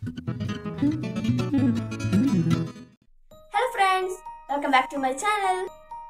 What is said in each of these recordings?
hello friends welcome back to my channel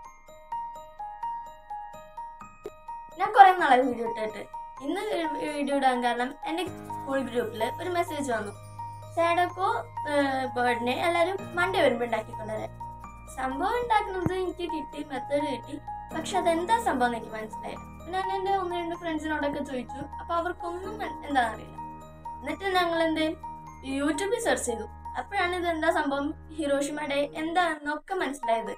ഞാൻ കുറെ നാളെ വീഡിയോ ഇട്ടിട്ട് ഇന്ന് വീഡിയോ ഇടാൻ കാരണം എൻ്റെ സ്കൂൾ ഗ്രൂപ്പിൽ ഒരു മെസ്സേജ് വന്നു സാഡക്കോ ബേർഡിനെ എല്ലാവരും മൺഡേ വരുമ്പോൾ ഉണ്ടാക്കിക്കൊണ്ടുവരാൻ സംഭവം ഉണ്ടാക്കുന്നത് എനിക്ക് കിട്ടി മെത്തേഡ് കിട്ടി പക്ഷെ അതെന്താ സംഭവം എന്ന് എനിക്ക് മനസ്സിലായില്ല ഞാൻ എൻ്റെ ഒന്ന് രണ്ട് ഫ്രണ്ട്സിനോടൊക്കെ ചോദിച്ചു അപ്പോൾ അവർക്കൊന്നും മൻ- എന്താണെന്ന് അറിയില്ല എന്നിട്ട് ഞങ്ങൾ എന്ത് യൂട്യൂബിൽ സെർച്ച് ചെയ്തു അപ്പോഴാണ് ഇത് എന്താ സംഭവം ഹിരോഷിമയുടെ എന്താണെന്നൊക്കെ മനസ്സിലായത്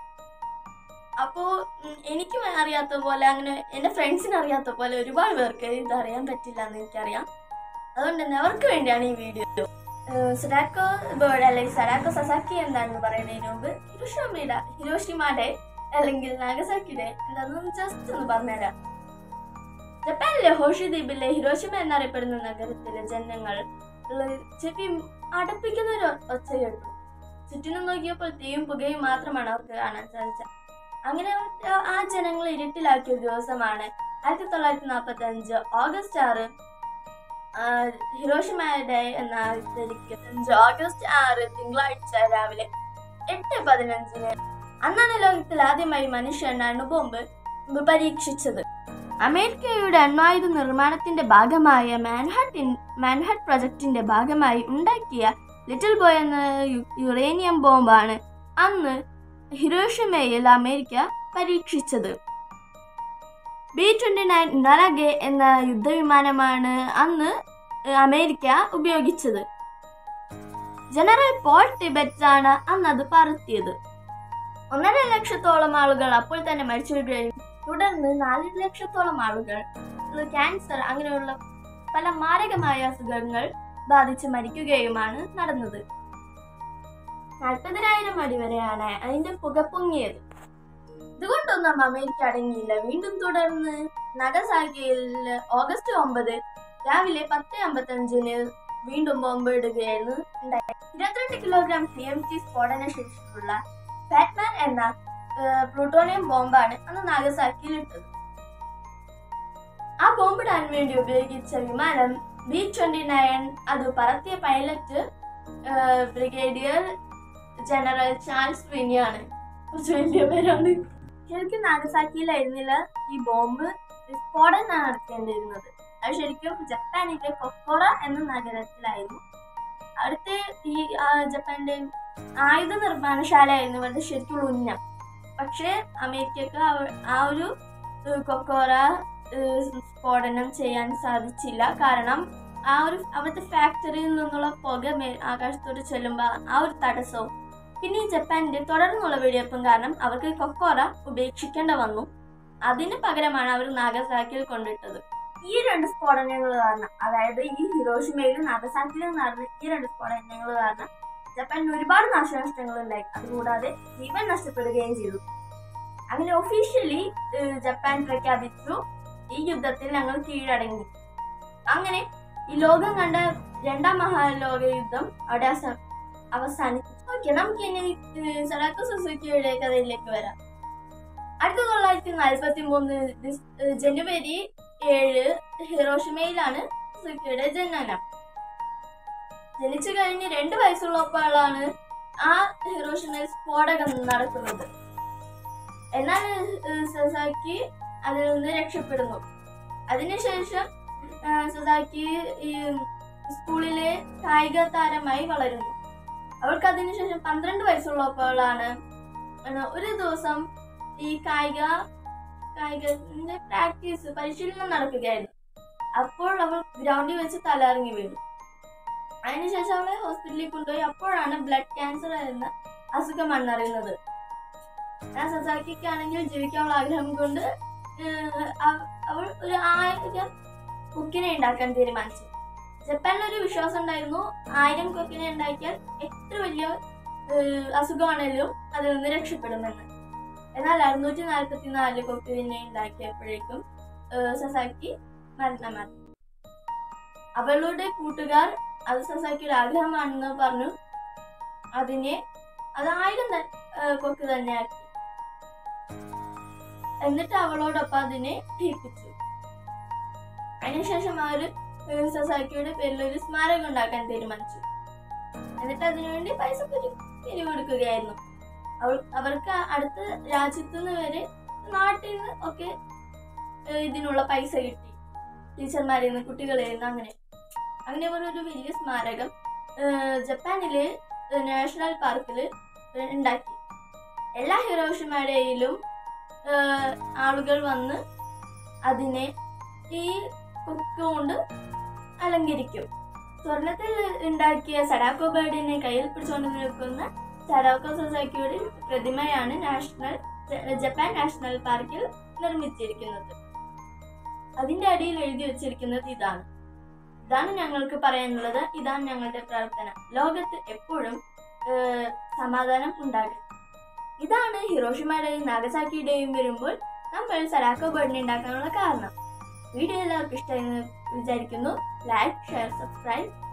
അപ്പോൾ എനിക്ക് അറിയാത്ത പോലെ അങ്ങനെ എൻ്റെ ഫ്രണ്ട്സിന് അറിയാത്ത പോലെ ഒരുപാട് പേർക്ക് ഇത് അറിയാൻ പറ്റില്ല എന്ന് എനിക്കറിയാം അതുകൊണ്ട് തന്നെ അവർക്ക് വേണ്ടിയാണ് ഈ വീഡിയോ സഡാക്കോ ബേർഡ് അല്ലെങ്കിൽ സഡാക്കോ സസാക്കി എന്താണെന്ന് പറയുന്നതിന് മുമ്പ് ഹിരോഷിമയുടെ ഹിരോഷിമയുടെ അല്ലെങ്കിൽ നാഗസാക്കിയുടെ എന്താണെന്ന് ജസ്റ്റ് ഒന്ന് പറഞ്ഞുതരാം ജപ്പാനിലെ ഹോഷി ദ്വീപിലെ ഹിരോഷിമ എന്നറിയപ്പെടുന്ന നഗരത്തിലെ ജനങ്ങൾ ചെവി അടപ്പിക്കുന്ന ഒരു ഒച്ച കേട്ടു ചുറ്റിനും നോക്കിയപ്പോൾ തീയും പുകയും മാത്രമാണ് അവർക്ക് കാണാൻ സാധിച്ചത് അങ്ങനെ അവർ- ആ ജനങ്ങൾ ഇരുട്ടിലാക്കിയ ഒരു ദിവസമാണ് ആയിരത്തി തൊള്ളായിരത്തി നാൽപ്പത്തി അഞ്ച് ഓഗസ്റ്റ് ആറ് ആ, ഹിരോഷിമ ഡേ എന്നായിരിക്കും ഓഗസ്റ്റ് ആറ് തിങ്കളാഴ്ച രാവിലെ എട്ട് പതിനഞ്ചിന് അന്നാണ് ലോകത്തിൽ ആദ്യമായി മനുഷ്യൻ അണുബോംബ് പരീക്ഷിച്ചത് അമേരിക്കയുടെ അണ്വായുധ നിർമ്മാണത്തിന്റെ ഭാഗമായ മാൻഹട്ടിൻ മാൻഹട്ട് പ്രൊജക്ടിന്റെ ഭാഗമായി ഉണ്ടാക്കിയ ലിറ്റിൽ ബോയ് എന്ന യു- യുറേനിയം ബോംബാണ് അന്ന് ഹിരോഷിമയിൽ അമേരിക്ക പരീക്ഷിച്ചത് ബി ട്വന്റി നയൻ നലഗെ എന്ന യുദ്ധവിമാനമാണ് അന്ന് അമേരിക്ക ഉപയോഗിച്ചത് ജനറൽ പോൾ ടിബറ്റ്സ് ആണ് അന്ന് അത് പറത്തിയത് ഒന്നര ലക്ഷത്തോളം ആളുകൾ അപ്പോൾ തന്നെ മരിച്ചു വീഴുകയും തുടർന്ന് നാല് ലക്ഷത്തോളം ആളുകൾ ക്യാൻസർ അങ്ങനെയുള്ള പല മാരകമായ അസുഖങ്ങൾ ബാധിച്ച് മരിക്കുകയുമാണ് നടന്നത് നാൽപ്പതിനായിരം അടി വരെയാണ് അതിന്റെ പുക പൊങ്ങിയത് ഇതുകൊണ്ടൊന്നും അമേരിക്ക അടങ്ങിയില്ല വീണ്ടും തുടർന്ന് നഗസാക്കിയിൽ ഓഗസ്റ്റ് ഒമ്പത് രാവിലെ പത്ത് അമ്പത്തഞ്ചിന് വീണ്ടും ബോംബ് ഇടുകയായിരുന്നു ഉണ്ടായത് ഇരുപത്തിരണ്ട് കിലോഗ്രാം ടി എം ടി സ്ഫോടന ശേഷിയുള്ള ബാറ്റ്മാൻ എന്ന ഏഹ്, പ്ലൂട്ടോണിയം ബോംബാണ് അന്ന് നാഗസാക്കിയിൽ ഇട്ടത് ആ ബോംബിടാൻ വേണ്ടി ഉപയോഗിച്ച വിമാനം ബി ട്വന്റി നയൻ അത് പറത്തിയ പൈലറ്റ് ഏഹ്, ബ്രിഗേഡിയർ ജനറൽ ചാൾസ് വിനിയാണ് കുറച്ച് വലിയ പേരാണ് ശരിക്കും നാഗസാക്കിയിലായിരുന്നില്ല ഈ ബോംബ് സ്ഫോടനം നടത്തേണ്ടിയിരുന്നത് അത് ശരിക്കും ജപ്പാനിലെ കൊക്കോറ എന്ന നഗരത്തിലായിരുന്നു അടുത്ത് ഈ ആ, ജപ്പാന്റെ ആയുധ നിർമ്മാണശാലയായിരുന്നു ഇവരുടെ ശരിക്കുള്ള ഉന്നം പക്ഷേ അമേരിക്കക്ക് അവ- ആ ഒരു ഏഹ്, കൊക്കോറ ഏഹ്, സ്ഫോടനം ചെയ്യാൻ സാധിച്ചില്ല കാരണം ആ ഒരു അവിടുത്തെ ഫാക്ടറിയിൽ നിന്നുള്ള പുക മേ ആകാശത്തോട് ചെല്ലുമ്പോൾ ആ ഒരു തടസ്സവും പിന്നെ ഈ ജപ്പാനിന്റെ തുടർന്നുള്ള വെടിവെപ്പും കാരണം അവർക്ക് കൊക്കോറ ഉപേക്ഷിക്കേണ്ട വന്നു അതിന് പകരമാണ് അവർ നാഗസാക്കിയിൽ കൊണ്ടിട്ടത് ഈ രണ്ട് സ്ഫോടനങ്ങൾ കാരണം അതായത് ഈ ഹിരോഷിമയിലും നാഗസാക്കിയിലും നടന്ന ഈ രണ്ട് സ്ഫോടനങ്ങൾ കാരണം ജപ്പാനിന് ഒരുപാട് നാശനഷ്ടങ്ങൾ ഉണ്ടായി അതുകൂടാതെ ജീവൻ നഷ്ടപ്പെടുകയും ചെയ്തു അങ്ങനെ ഒഫീഷ്യലി ജപ്പാൻ പ്രഖ്യാപിച്ചു ഈ യുദ്ധത്തിൽ ഞങ്ങൾ കീഴടങ്ങി അങ്ങനെ ഈ ലോകം കണ്ട രണ്ടാം മഹാലോക യുദ്ധം അവിടെ അവസ- അവസാനിച്ചു ഓക്കെ നമുക്ക് ഇനി ഏഹ്, സഡാക്കോ സുസുക്കിയുടെ കഥയിലേക്ക് വരാം ആയിരത്തി തൊള്ളായിരത്തി നാൽപ്പത്തി മൂന്ന് ഡിസ്- ഏഹ്, ജനുവരി ഏഴ് ഹിറോഷിമയിലാണ് സുസുക്കിയുടെ ജനനം ജനിച്ചു കഴിഞ്ഞ് രണ്ട് വയസ്സുള്ളപ്പോഴാണ് ആ ഹിറോഷിമയിൽ സ്ഫോടകം നടക്കുന്നത് എന്നാൽ ഏഹ്, സസാക്കി അതിൽ നിന്ന് രക്ഷപ്പെടുന്നു അതിനുശേഷം ഏഹ്, സസാക്കി ഈ സ്കൂളിലെ കായിക താരമായി വളരുന്നു അവൾക്ക് അതിനുശേഷം പന്ത്രണ്ട് വയസ്സുള്ളപ്പോഴാണ് ആണ് ഒരു ദിവസം ഈ കായിക കായികത്തിന്റെ പ്രാക്ടീസ് പരിശീലനം നടക്കുകയായിരുന്നു അപ്പോൾ അവൾ ഗ്രൗണ്ടിൽ വെച്ച് തലയിറങ്ങി വീണു അതിനുശേഷം അവളെ ഹോസ്പിറ്റലിൽ കൊണ്ടുപോയി അപ്പോഴാണ് ബ്ലഡ് ക്യാൻസർ എന്ന അസുഖമാണ് അറിയുന്നത് ആ സസാക്കിക്കാണെങ്കിൽ ജീവിക്കാനുള്ള ആഗ്രഹം കൊണ്ട് ഏഹ്, അവ- അവൾ ഒരു ആയിരം കുക്കിനെ ഉണ്ടാക്കാൻ തീരുമാനിച്ചു ജപ്പാനിൽ ഒരു വിശ്വാസം ഉണ്ടായിരുന്നു ആയിരം കൊക്കിനെ ഉണ്ടാക്കിയാൽ എത്ര വലിയ ഏഹ്, അസുഖമാണെങ്കിലും അതിൽ നിന്ന് രക്ഷപ്പെടുമെന്ന് എന്നാൽ അറുന്നൂറ്റി നാൽപ്പത്തി നാല് കൊക്കിനെ ഉണ്ടാക്കിയപ്പോഴേക്കും ഏഹ്, സസാക്കി മരണമാണ് അവളുടെ കൂട്ടുകാർ അത് സസാക്കിയുടെ ആഗ്രഹമാണെന്ന് പറഞ്ഞു അതിനെ അത് ആയിരം ത- ഏഹ്, കൊക്ക് തന്നെയാക്കി എന്നിട്ട് അവളോടൊപ്പം അതിനെ ദഹിപ്പിച്ചു അതിനുശേഷം അവർ സൊസൈറ്റിയുടെ പേരിൽ ഒരു സ്മാരകം ഉണ്ടാക്കാൻ തീരുമാനിച്ചു എന്നിട്ട് അതിനുവേണ്ടി പൈസ പിരി പിരിവെടുക്കുകയായിരുന്നു അവൾ അവർക്ക് അടുത്ത രാജ്യത്തു നിന്ന് വരെ നാട്ടിൽ നിന്ന് ഒക്കെ ഏഹ് ഇതിനുള്ള പൈസ കിട്ടി ടീച്ചർമാരിൽ നിന്ന് കുട്ടികളിൽ നിന്ന് അങ്ങനെ അങ്ങനെ അവർ ഒരു വലിയ സ്മാരകം ഏഹ് ജപ്പാനിലെ നാഷണൽ പാർക്കിൽ ഉണ്ടാക്കി എല്ലാ ഹിറോഷിമയുടെയിലും ഏഹ് ആളുകൾ വന്ന് അതിനെ ഈ കൊക്ക് കൊണ്ട് അലങ്കരിക്കും സ്വർണത്തിൽ ഉണ്ടാക്കിയ സഡാക്കോ ബേർഡിനെ കയ്യിൽ പിടിച്ചുകൊണ്ട് നിൽക്കുന്ന സഡാക്കോ സൊസൈറ്റിയുടെ പ്രതിമയാണ് നാഷണൽ ജ- ജപ്പാൻ നാഷണൽ പാർക്കിൽ നിർമ്മിച്ചിരിക്കുന്നത് അതിന്റെ അടിയിൽ എഴുതി വെച്ചിരിക്കുന്നത് ഇതാണ് ഇതാണ് ഞങ്ങൾക്ക് പറയാനുള്ളത് ഇതാണ് ഞങ്ങളുടെ പ്രാർത്ഥന ലോകത്ത് എപ്പോഴും ഏഹ്, സമാധാനം ഉണ്ടാകട്ടെ ഇതാണ് ഹിറോഷിമയുടെയും നാഗസാക്കിയുടെയും വരുമ്പോൾ നമ്മൾ സഡാക്കോ ബേർഡിനെ ഉണ്ടാക്കാനുള്ള കാരണം വീഡിയോ എല്ലാവർക്കും ഇഷ്ടമായി എന്ന് വിചാരിക്കുന്നു ലൈക്ക് ഷെയർ സബ്സ്ക്രൈബ്